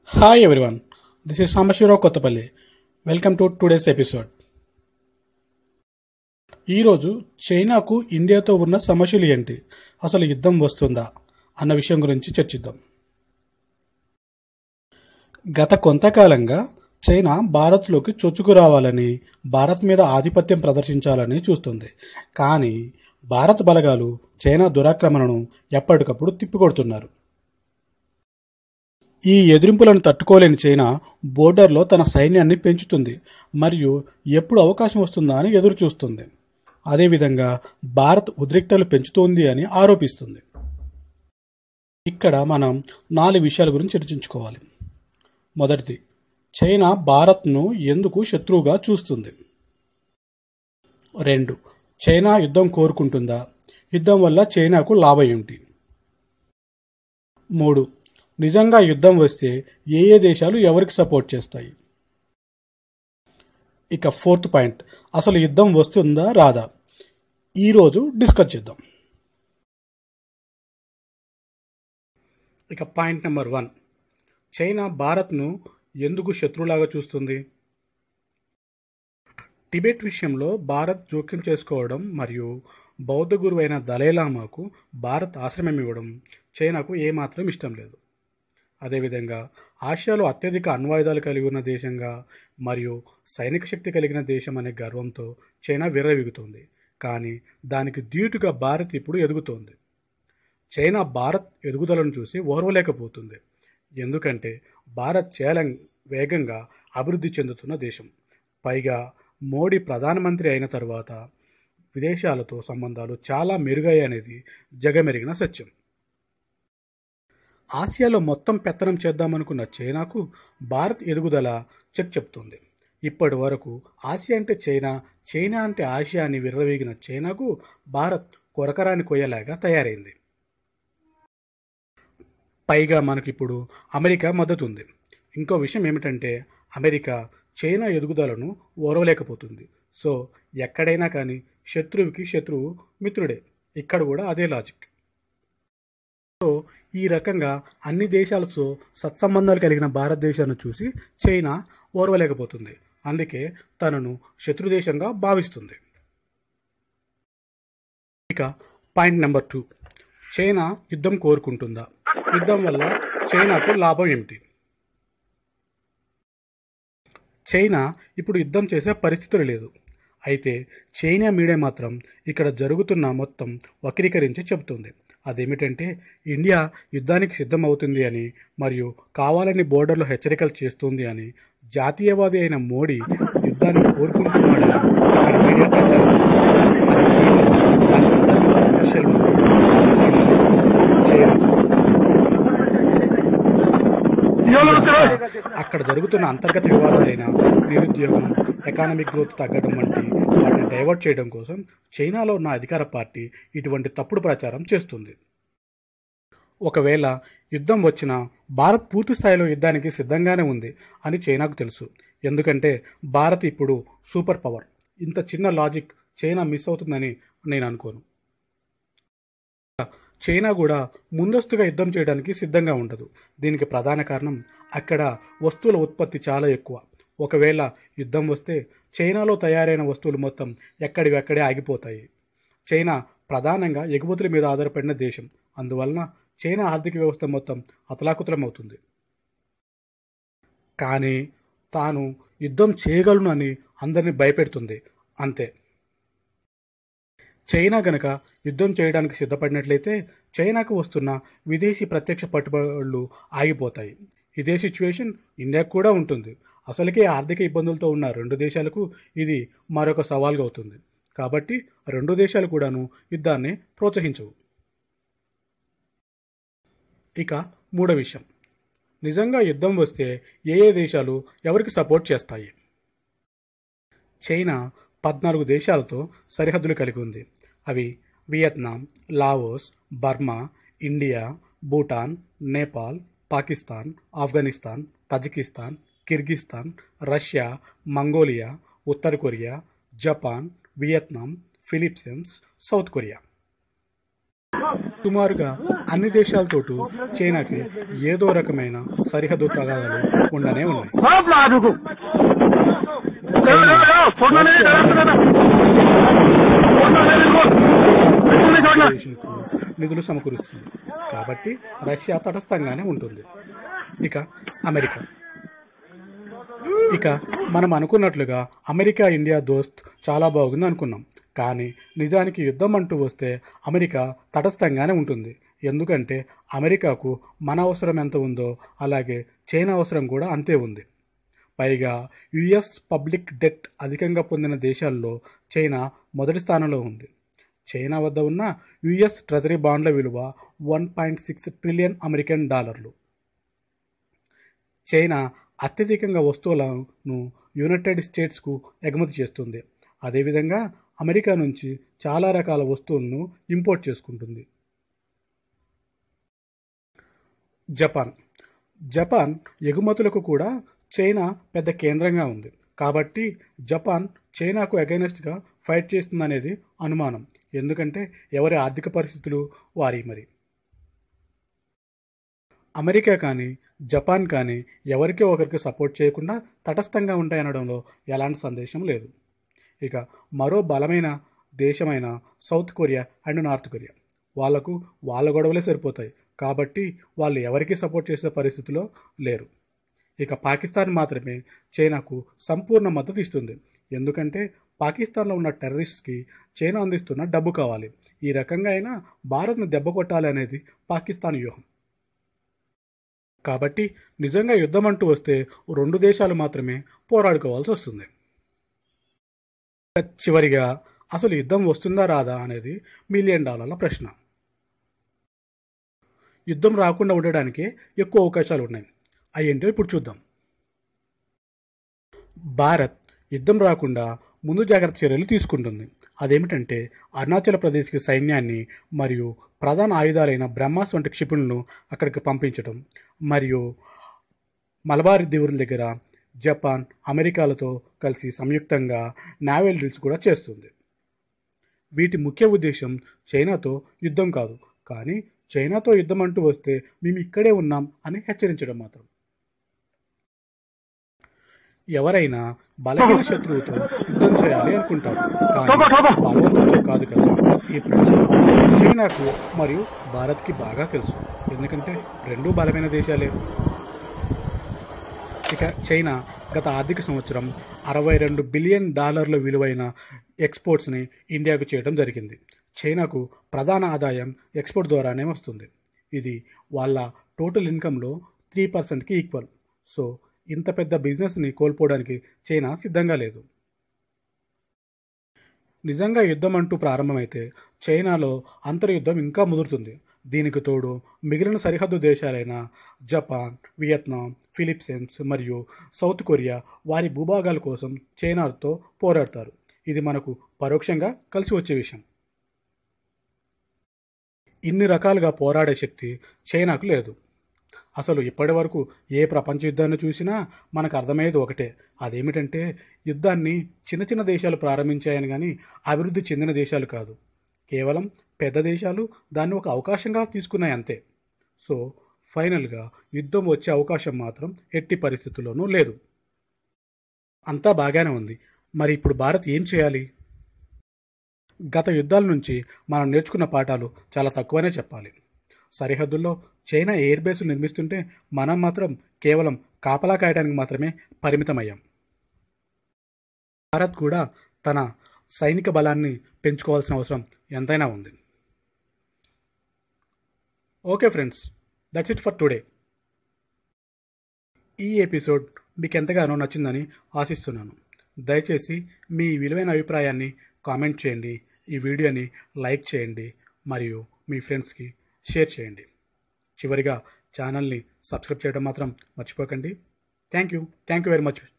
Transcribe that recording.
Hi everyone this is Sambasivarao Kothapalli welcome to today's episode ఈరోజు చైనాకు ఇండియాతో ఉన్న సమస్యలు ఏంటి అసలు యుద్ధం వస్తుందా అన్న విషయం గురించి చర్చిద్దాం గత కొంతకాలంగా చైనా భారత్లోకి చొచ్చుకు రావాలని భారత్ మీద ఆధిపత్యం ప్రదర్శించాలని చూస్తుంది కానీ భారత్ బలగాలు చైనా దురాక్రమణను ఎప్పటికప్పుడు తిప్పికొడుతున్నారు ఈ ఎదిరింపులను తట్టుకోలేని చైనా బోర్డర్లో తన సైన్యాన్ని పెంచుతుంది మరియు ఎప్పుడు అవకాశం వస్తుందా అని ఎదురు చూస్తుంది అదేవిధంగా భారత్ ఉద్రిక్తలు పెంచుతోంది అని ఆరోపిస్తుంది ఇక్కడ మనం నాలుగు విషయాల గురించి చర్చించుకోవాలి మొదటిది చైనా భారత్ను ఎందుకు శత్రువుగా చూస్తుంది రెండు చైనా యుద్ధం కోరుకుంటుందా యుద్ధం వల్ల చైనాకు లాభం ఏమిటి మూడు నిజంగా యుద్ధం వస్తే ఏ ఏ దేశాలు ఎవరికి సపోర్ట్ చేస్తాయి ఇక ఫోర్త్ పాయింట్ అసలు యుద్ధం వస్తుందా రాదా ఈరోజు డిస్కస్ చేద్దాం ఇక పాయింట్ నెంబర్ వన్ చైనా భారత్ను ఎందుకు శత్రులాగా చూస్తుంది టిబెట్ విషయంలో భారత్ జోక్యం చేసుకోవడం మరియు బౌద్ధ గురువైన దలైలామాకు భారత్ ఆశ్రమం ఇవ్వడం చైనాకు ఏమాత్రం ఇష్టం లేదు అదేవిధంగా ఆసియాలో అత్యధిక అణ్వాయుధాలు కలిగి ఉన్న దేశంగా మరియు సైనిక శక్తి కలిగిన దేశం అనే గర్వంతో చైనా విర్రవీగుతోంది కానీ దానికి ధీటుగా భారత్ ఇప్పుడు ఎదుగుతోంది చైనా భారత్ ఎదుగుదలను చూసి ఓర్వలేకపోతుంది ఎందుకంటే భారత్ చాలా వేగంగా అభివృద్ధి చెందుతున్న దేశం పైగా మోడీ ప్రధానమంత్రి అయిన తర్వాత విదేశాలతో సంబంధాలు చాలా మెరుగయ్యనేది జగమెరిగిన సత్యం ఆసియాలో మొత్తం పెత్తనం చేద్దామనుకున్న చైనాకు భారత్ ఎదుగుదల చెక్ చెప్తుంది ఇప్పటి వరకు ఆసియా అంటే చైనా చైనా అంటే ఆసియా అని విర్రవీగిన చైనాకు భారత్ కొరకరాని కొయ్యలాగా తయారైంది పైగా మనకిప్పుడు అమెరికా మద్దతు ఉంది ఇంకో విషయం ఏమిటంటే అమెరికా చైనా ఎదుగుదలను ఓరవలేకపోతుంది సో ఎక్కడైనా కానీ శత్రువుకి శత్రువు మిత్రుడే ఇక్కడ కూడా అదే లాజిక్ సో ఈ రకంగా అన్ని దేశాలతో సత్సంబంధాలు కలిగిన భారతదేశాన్ని చూసి చైనా ఓర్వలేకపోతుంది అందుకే తనను శత్రుదేశంగా భావిస్తుంది ఇక పాయింట్ నెంబర్ టూ చైనా యుద్ధం కోరుకుంటుందా యుద్ధం వల్ల చైనాకు లాభం ఏమిటి చైనా ఇప్పుడు యుద్ధం చేసే పరిస్థితులు లేదు అయితే చైనా మీడియా మాత్రం ఇక్కడ జరుగుతున్న మొత్తం వక్రీకరించి చెబుతుంది అదేమిటంటే ఇండియా యుద్ధానికి సిద్ధమవుతుంది అని మరియు కావాలని బోర్డర్లో హెచ్చరికలు చేస్తుంది అని జాతీయవాది అయిన మోడీ యుద్ధాన్ని కోరుకుంటున్నాడని అక్కడ మీడియా ప్రచారం చేస్తుంది. అది కేవలం దాని అంతర్గత సమస్యలను చేయడం అక్కడ జరుగుతున్న అంతర్గత వివాదాలైన నిరుద్యోగం ఎకానమిక్ గ్రోత్ తగ్గడం వంటి వాటిని డైవర్ట్ చేయడం కోసం చైనాలో ఉన్న అధికార పార్టీ ఇటువంటి తప్పుడు ప్రచారం చేస్తుంది ఒకవేళ యుద్ధం వచ్చినా భారత్ పూర్తి స్థాయిలో యుద్ధానికి సిద్ధంగానే ఉంది అని చైనాకు తెలుసు ఎందుకంటే భారత్ ఇప్పుడు సూపర్ పవర్ ఇంత చిన్న లాజిక్ చైనా మిస్ అవుతుందని నేను అనుకోను చైనా కూడా ముందస్తుగా యుద్ధం చేయడానికి సిద్ధంగా ఉండదు దీనికి ప్రధాన కారణం అక్కడ వస్తువుల ఉత్పత్తి చాలా ఎక్కువ ఒకవేళ యుద్ధం వస్తే చైనాలో తయారైన వస్తువులు మొత్తం ఎక్కడివెక్కడే ఆగిపోతాయి చైనా ప్రధానంగా ఎగుమతుల మీద ఆధారపడిన దేశం అందువలన చైనా ఆర్థిక వ్యవస్థ మొత్తం అతలాకుతలమవుతుంది కానీ తాను యుద్ధం చేయగలను అని అందరినీ భయపెడుతుంది అంతే చైనా గనక యుద్ధం చేయడానికి సిద్ధపడినట్లయితే చైనాకు వస్తున్న విదేశీ ప్రత్యక్ష పట్టుబడులు ఆగిపోతాయి ఇదే సిచ్యువేషన్ ఇండియాకు కూడా ఉంటుంది అసలుకే ఆర్థిక ఇబ్బందులతో ఉన్న రెండు దేశాలకు ఇది మరొక సవాల్గా అవుతుంది కాబట్టి రెండు దేశాలు కూడాను యుద్ధాన్ని ప్రోత్సహించవు ఇక మూడో విషయం నిజంగా యుద్ధం వస్తే ఏ ఏ దేశాలు ఎవరికి సపోర్ట్ చేస్తాయి చైనా పద్నాలుగు దేశాలతో సరిహద్దులు కలిగి ఉంది అవి Vietnam Laos Burma India Bhutan Nepal Pakistan Afghanistan Tajikistan Kyrgyzstan Russia Mongolia ఉత్తర Korea Japan Vietnam Philippines South Korea సుమారుగా అన్ని దేశాలతోటూ చైనాకి ఏదో రకమైన సరిహద్దు తగాదాలు ఉండనే ఉన్నాయి सब लाडू को చైనా फोटो नहीं రష్యా, फोटो नहीं భారతదేశానికి నిధులు సమకూరుస్తుంది కాబట్టి రష్యా తటస్థంగానే ఉంటుంది ఇక అమెరికా ఇక మనం అనుకున్నట్లుగా అమెరికా ఇండియా దోస్త్ చాలా బాగుంది అనుకున్నాం కానీ నిజానికి యుద్ధం అంటూ వస్తే అమెరికా తటస్థంగానే ఉంటుంది ఎందుకంటే అమెరికాకు మన అవసరం ఎంత ఉందో అలాగే చైనా అవసరం కూడా అంతే ఉంది పైగా యుఎస్ పబ్లిక్ డెట్ అధికంగా పొందిన దేశాల్లో చైనా మొదటి స్థానంలో ఉంది చైనా వద్ద ఉన్న యుఎస్ ట్రెజరీ బాండ్ల విలువ one point six trillion American డాలర్లు చైనా అత్యధికంగా వస్తువులను యునైటెడ్ స్టేట్స్కు ఎగుమతి చేస్తుంది అదేవిధంగా అమెరికా నుంచి చాలా రకాల వస్తువులను ఇంపోర్ట్ చేసుకుంటుంది జపాన్ జపాన్ ఎగుమతులకు కూడా చైనా పెద్ద కేంద్రంగా ఉంది కాబట్టి జపాన్ చైనాకు అగైనెస్ట్గా ఫైట్ చేస్తుందనేది అనుమానం ఎందుకంటే ఎవరి ఆర్థిక పరిస్థితులు వారి మరి అమెరికా కానీ జపాన్ కానీ ఎవరికి ఒకరికి సపోర్ట్ చేయకుండా తటస్థంగా ఉంటాయనడంలో ఎలాంటి సందేశం లేదు ఇక మరో బలమైన దేశమైన South Korea and North Korea వాళ్లకు వాళ్ళ గొడవలే సరిపోతాయి కాబట్టి వాళ్ళు ఎవరికి సపోర్ట్ చేసే పరిస్థితిలో లేరు ఇక పాకిస్తాన్ మాత్రమే చైనాకు సంపూర్ణ మద్దతు ఇస్తుంది ఎందుకంటే పాకిస్తాన్లో ఉన్న టెర్రరిస్ట్కి చైనా అందిస్తున్న డబ్బు కావాలి ఈ రకంగా అయినా భారత్ను దెబ్బ కొట్టాలి అనేది పాకిస్తాన్ వ్యూహం కాబట్టి నిజంగా యుద్ధం అంటూ వస్తే రెండు దేశాలు మాత్రమే పోరాడుకోవాల్సి వస్తుంది చివరిగా అసలు యుద్ధం వస్తుందా రాదా అనేది మిలియన్ డాలర్ల ప్రశ్న యుద్ధం రాకుండా ఉండడానికి ఎక్కువ అవకాశాలు ఉన్నాయి అయ్యేంటో ఇప్పుడు చూద్దాం భారత్ యుద్ధం రాకుండా ముందు జాగ్రత్త చర్యలు తీసుకుంటుంది అదేమిటంటే అరుణాచల్ ప్రదేశ్కి సైన్యాన్ని మరియు ప్రధాన ఆయుధాలైన బ్రహ్మాస్ వంటి క్షిపణులను అక్కడికి పంపించడం మరియు మలబార్ దీవుల దగ్గర జపాన్ అమెరికాలతో కలిసి సంయుక్తంగా నావెల్ డ్రిల్స్ కూడా చేస్తుంది వీటి ముఖ్య ఉద్దేశం చైనాతో యుద్ధం కాదు కానీ చైనాతో యుద్ధం అంటూ వస్తే మేము ఇక్కడే ఉన్నాం అని హెచ్చరించడం మాత్రం ఎవరైనా బలహీన శత్రువుతో యుద్ధం చేయాలి అనుకుంటారు కానీ బలవంతుడితో కాదు కదా ఈ ప్రశ్న చైనాకు మరియు భారత్కి బాగా తెలుసు ఎందుకంటే రెండూ బలమైన దేశాలే ఇక చైనా గత ఆర్థిక సంవత్సరం అరవై రెండు బిలియన్ డాలర్ల విలువైన ఎక్స్పోర్ట్స్ని ఇండియాకు చేయడం జరిగింది చైనాకు ప్రధాన ఆదాయం ఎక్స్పోర్ట్ ద్వారానే వస్తుంది ఇది వాళ్ళ టోటల్ ఇన్కంలో త్రీ పర్సెంట్కి ఈక్వల్ సో ఇంత పెద్ద బిజినెస్ని కోల్పోవడానికి చైనా సిద్ధంగా లేదు నిజంగా యుద్ధం అంటూ ప్రారంభమైతే చైనాలో అంతర్యుద్ధం ఇంకా ముదురుతుంది దీనికి తోడు మిగిలిన సరిహద్దు దేశాలైన జపాన్ వియత్నాం ఫిలిప్పీన్స్ మరియు సౌత్ కొరియా వారి భూభాగాల కోసం చైనాతో పోరాడతారు ఇది మనకు పరోక్షంగా కలిసి వచ్చే విషయం ఇన్ని రకాలుగా పోరాడే శక్తి చైనాకు లేదు అసలు ఇప్పటి వరకు ఏ ప్రపంచ యుద్ధాన్ని చూసినా మనకు అర్థమయ్యేది ఒకటే అదేమిటంటే యుద్ధాన్ని చిన్న చిన్న దేశాలు ప్రారంభించాయని కానీ అభివృద్ధి చెందిన దేశాలు కాదు కేవలం పెద్ద దేశాలు దాన్ని ఒక అవకాశంగా తీసుకున్నాయి అంతే సో ఫైనల్గా యుద్ధం వచ్చే అవకాశం మాత్రం ఎట్టి పరిస్థితుల్లోనూ లేదు అంతా బాగానే ఉంది మరి ఇప్పుడు భారత్ ఏం చేయాలి గత యుద్ధాల నుంచి మనం నేర్చుకున్న పాఠాలు చాలా తక్కువనే చెప్పాలి సరిహద్దుల్లో చైనా ఎయిర్ బేస్ నిర్మిస్తుంటే మనం మాత్రం కేవలం కాపలా కాయడానికి మాత్రమే పరిమితమయ్యాం భారత్ కూడా తన సైనిక బలాన్ని పెంచుకోవాల్సిన అవసరం ఎంతైనా ఉంది okay friends that's it for today ఈ ఎపిసోడ్ మీకు ఎంతగానో నచ్చిందని ఆశిస్తున్నాను దయచేసి మీ విలువైన అభిప్రాయాన్ని కామెంట్ చేయండి ఈ వీడియోని లైక్ చేయండి మరియు మీ ఫ్రెండ్స్కి షేర్ చేయండి చివరిగా ఛానల్ని సబ్స్క్రైబ్ చేయడం మాత్రం మర్చిపోకండి thank you thank you very much